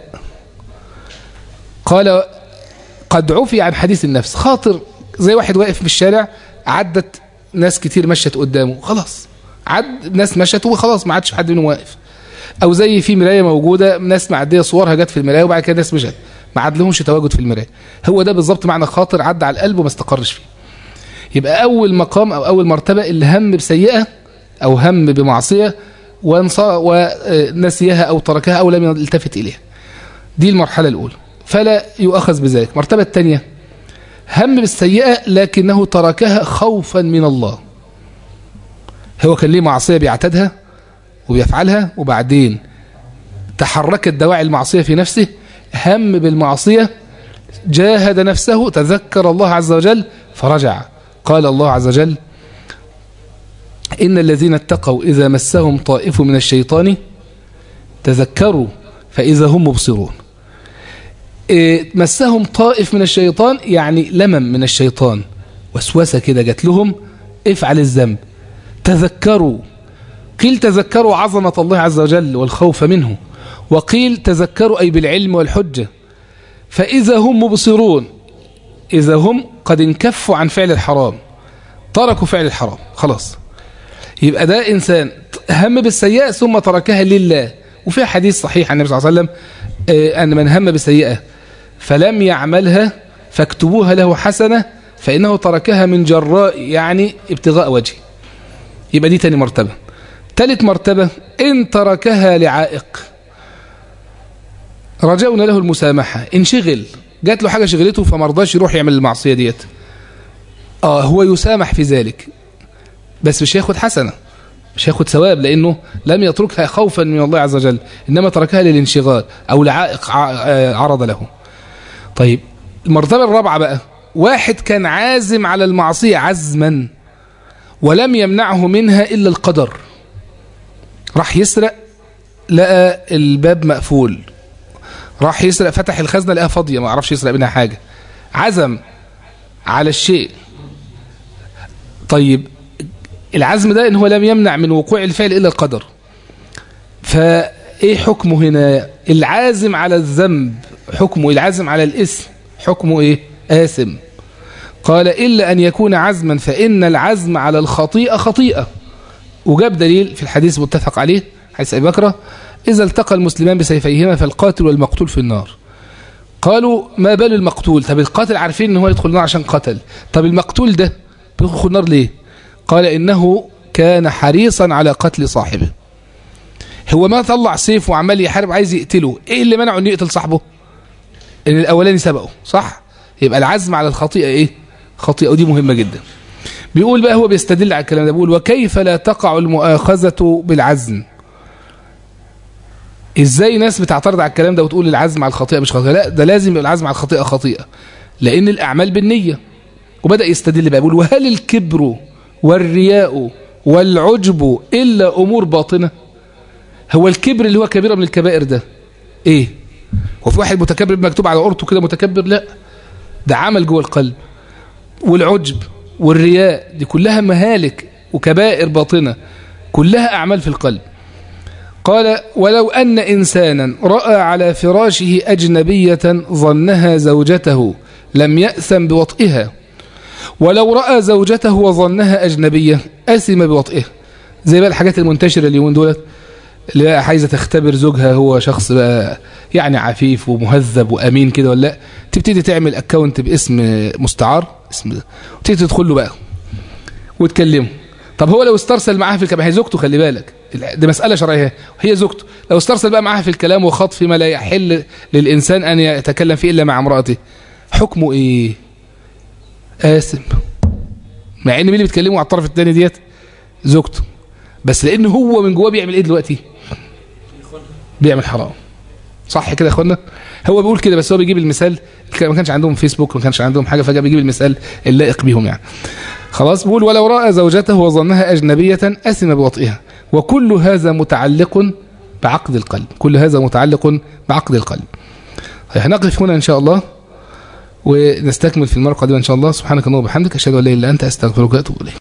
قال قد عفي عن حديث النفس خاطر زي واحد واقف في الشارع عدت ناس كتير مشت قدامه خلاص عد ناس مشت وخلاص ما عادش حد منهم واقف او زي في مرايه موجوده ناس معديه صورها جت في المرايه وبعد كده ناس مشت ما عاد لهمش تواجد في المرايه هو ده بالظبط معنى خاطر عدى على القلب وما استقرش فيه يبقى اول مقام او اول مرتبه اللي هم بسيئه او هم بمعصيه ونسيها او تركها او لم يلتفت اليها دي المرحله الاولى فلا يؤخذ بذلك المرتبه الثانيه هم بالسيئه لكنه تركها خوفا من الله هو كان ليه معصيه بيعتادها وبيفعلها وبعدين تحركت دواعي المعصيه في نفسه هم بالمعصيه جاهد نفسه تذكر الله عز وجل فرجع قال الله عز وجل إن الذين اتقوا إذا مسهم طائف من الشيطان تذكروا فإذا هم مبصرون إيه مسهم طائف من الشيطان يعني لمم من الشيطان وسوسة كده جات لهم افعل الذنب تذكروا قيل تذكروا عظمة الله عز وجل والخوف منه وقيل تذكروا أي بالعلم والحجة فإذا هم مبصرون إذا هم قد انكفوا عن فعل الحرام تركوا فعل الحرام خلاص يبقى ده إنسان هم بالسيئة ثم تركها لله وفي حديث صحيح عن النبي صلى الله عليه وسلم أن من هم بسيئة فلم يعملها فاكتبوها له حسنة فإنه تركها من جراء يعني ابتغاء وجهه يبقى دي تاني مرتبة تالت مرتبة إن تركها لعائق رجونا له المسامحة انشغل جات له حاجة شغلته فمرضاش يروح يعمل المعصية ديت آه هو يسامح في ذلك بس مش هياخد حسنة مش هياخد ثواب لأنه لم يتركها خوفا من الله عز وجل إنما تركها للانشغال أو لعائق عرض له طيب المرتبة الرابعة بقى واحد كان عازم على المعصية عزما ولم يمنعه منها إلا القدر راح يسرق لقى الباب مقفول راح يسرق فتح الخزنة لقاها فاضية ما عرفش يسرق منها حاجة عزم على الشيء طيب العزم ده ان هو لم يمنع من وقوع الفعل الا القدر فايه حكمه هنا العازم على الذنب حكمه العازم على الاسم حكمه ايه آثم قال إلا أن يكون عزما فإن العزم على الخطيئة خطيئة وجاب دليل في الحديث متفق عليه حديث أبي بكر إذا التقى المسلمان بسيفيهما فالقاتل والمقتول في النار قالوا ما بال المقتول طب القاتل عارفين ان هو يدخل النار عشان قتل طب المقتول ده بيدخل النار ليه قال إنه كان حريصا على قتل صاحبه هو ما طلع سيف وعمال يحارب عايز يقتله ايه اللي منعه انه يقتل صاحبه ان الاولاني سبقه صح يبقى العزم على الخطيئة ايه خطيئة ودي مهمة جدا بيقول بقى هو بيستدل على الكلام ده بيقول وكيف لا تقع المؤاخذة بالعزم ازاي ناس بتعترض على الكلام ده وتقول العزم على الخطيئة مش خطيئة لا ده لازم يبقى العزم على الخطيئة خطيئة لان الاعمال بالنية وبدأ يستدل بقى بيقول وهل الكبر والرياء والعجب إلا أمور باطنة هو الكبر اللي هو كبيرة من الكبائر ده ايه هو في واحد متكبر مكتوب على عورته كده متكبر لا ده عمل جوه القلب والعجب والرياء دي كلها مهالك وكبائر باطنة كلها أعمال في القلب قال ولو أن إنسانا رأى على فراشه أجنبية ظنها زوجته لم يأثم بوطئها ولو رأى زوجته وظنها أجنبية أثم بوطئها زي بقى الحاجات المنتشرة اليومين دولت اللي بقى عايزة تختبر زوجها هو شخص بقى يعني عفيف ومهذب وأمين كده ولا لا تبتدي تعمل اكونت باسم مستعار اسم ده وتبتدي تدخل له بقى وتكلمه طب هو لو استرسل معاها في الكلام هي زوجته خلي بالك دي مسألة شرعية هي زوجته لو استرسل بقى معاها في الكلام وخاض فيما لا يحل للإنسان أن يتكلم فيه إلا مع امرأته حكمه إيه آثم مع ان مين اللي بيتكلموا على الطرف الثاني ديت زوجته بس لان هو من جواه بيعمل ايه دلوقتي بيعمل حرام صح كده يا اخوانا هو بيقول كده بس هو بيجيب المثال ما كانش عندهم فيسبوك ما كانش عندهم حاجه فجاه بيجيب المثال اللائق بيهم يعني خلاص بيقول ولو راى زوجته وظنها اجنبيه اثم بوطئها وكل هذا متعلق بعقد القلب كل هذا متعلق بعقد القلب هنقف هنا ان شاء الله ونستكمل في المرة القادمة إن شاء الله سبحانك اللهم وبحمدك أشهد أن لا إله إلا أنت أستغفرك وأتوب إليك